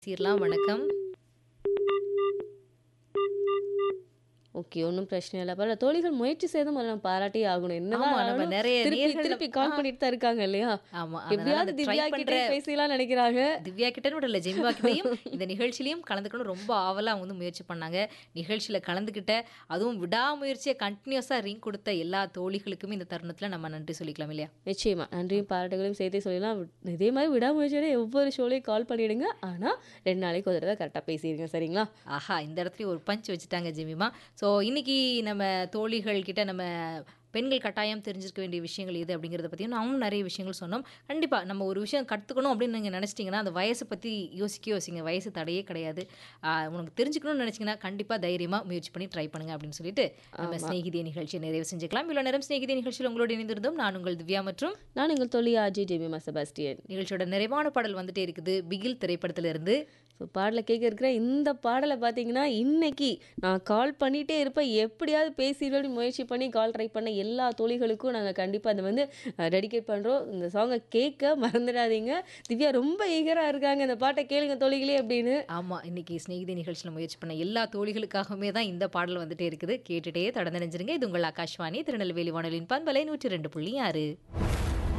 சீர்லாம் வணக்கம் ஓகே ஒன்றும் பிரச்சனை இல்லை பரவாயில்ல தோழிகள் முயற்சி செய்தும் அதை நம்ம பாராட்டி ஆகணும் என்னதான் ஆமா, நம்ம ஆனாலும் நிறைய திருப்பி நேயர்கள் திருப்பி கால் ஆ. பண்ணிட்டு தான் இருக்காங்க இல்லையா ஆமா அதனால எப்படியாவது அந்த திவ்யா try கிட்டே பண்ற பேசலாம் நினைக்கிறாங்க திவ்யா கிட்டன்னு விடல ஜெமிவா கிட்டையும் இந்த நிகழ்ச்சியிலையும் கலந்துக்கணும் ரொம்ப ஆவலா அவங்க வந்து முயற்சி பண்ணாங்க நிகழ்ச்சியில கலந்துக்கிட்ட அதுவும் விடாமுயற்சியை கண்டினியூஸா ரிங் கொடுத்த எல்லா தோழிகளுக்குமே இந்த தருணத்துல நம்ம நன்றி சொல்லிக்கலாம் இல்லையா நிச்சயமா நன்றியும் பாராட்டுகளையும் சேர்த்தே சொல்லலாம் இதே மாதிரி விடாமுயற்சியோட ஒவ்வொரு ஷோலையும் கால் பண்ணிடுங்க ஆனா ரெண்டு நாளைக்கு ஒரு தடவை கரெக்டாக பேசிடுங்க சரிங்களா ஆஹா இந்த இடத்துலயும் ஒரு பஞ்ச் வச்சுட்டாங்க ஜெமிமா ஸோ இன்னைக்கு நம்ம தோழிகள் கிட்ட நம்ம பெண்கள் கட்டாயம் தெரிஞ்சிருக்க வேண்டிய விஷயங்கள் எது அப்படிங்கிறத பற்றியும் நாமும் நிறைய விஷயங்கள் சொன்னோம் கண்டிப்பாக நம்ம ஒரு விஷயம் கற்றுக்கணும் அப்படின்னு நீங்கள் நினச்சிட்டிங்கன்னா அந்த வயசை பற்றி யோசிக்க யோசிங்க வயசு தடையே கிடையாது ஆஹ் உனக்கு தெரிஞ்சுக்கணும்னு நினச்சிங்கன்னா கண்டிப்பாக தைரியமாக முயற்சி பண்ணி ட்ரை பண்ணுங்க அப்படின்னு சொல்லிட்டு நம்ம ஸ்நேகிதிய நிகழ்ச்சியை நிறைவு செஞ்சுக்கலாம் இவ்வளோ நேரம் ஸ்நேகிதிய நிகழ்ச்சியில் உங்களோட இணைந்திருந்தோம் நான் உங்கள் திவ்யா மற்றும் நான் எங்கள் தொழில் ஆஜி ஜெமிமா செபாஸ்டியன் நிகழ்ச்சியோட நிறைவான பாடல் வந்துட்டே இருக்குது பிகில் திரைப்படத்திலிருந்து ஸோ பாடலை கேட்க இருக்கிற இந்த பாடலை பார்த்தீங்கன்னா இன்னைக்கு நான் கால் பண்ணிகிட்டே இருப்பேன் எப்படியாவது பேசிடுவேன் முயற்சி பண்ணி கால் ட்ரை பண்ண எல்லா தோழிகளுக்கும் நாங்கள் கண்டிப்பாக அதை வந்து டெடிகேட் பண்ணுறோம் இந்த சாங்கை கேட்க மறந்துடாதீங்க திவ்யா ரொம்ப ஈகராக இருக்காங்க இந்த பாட்டை கேளுங்க தோழிகளே அப்படின்னு ஆமாம் இன்னைக்கு ஸ்நேகிதி நிகழ்ச்சியில் முயற்சி பண்ண எல்லா தோழிகளுக்காகவுமே தான் இந்த பாடல் வந்துட்டே இருக்குது கேட்டுட்டே தொடர்ந்து நினைஞ்சிருங்க இது உங்கள் ஆகாஷ்வாணி திருநெல்வேலி வானொலியின் பண்பலை நூற்றி ரெண்டு புள்ளி ஆறு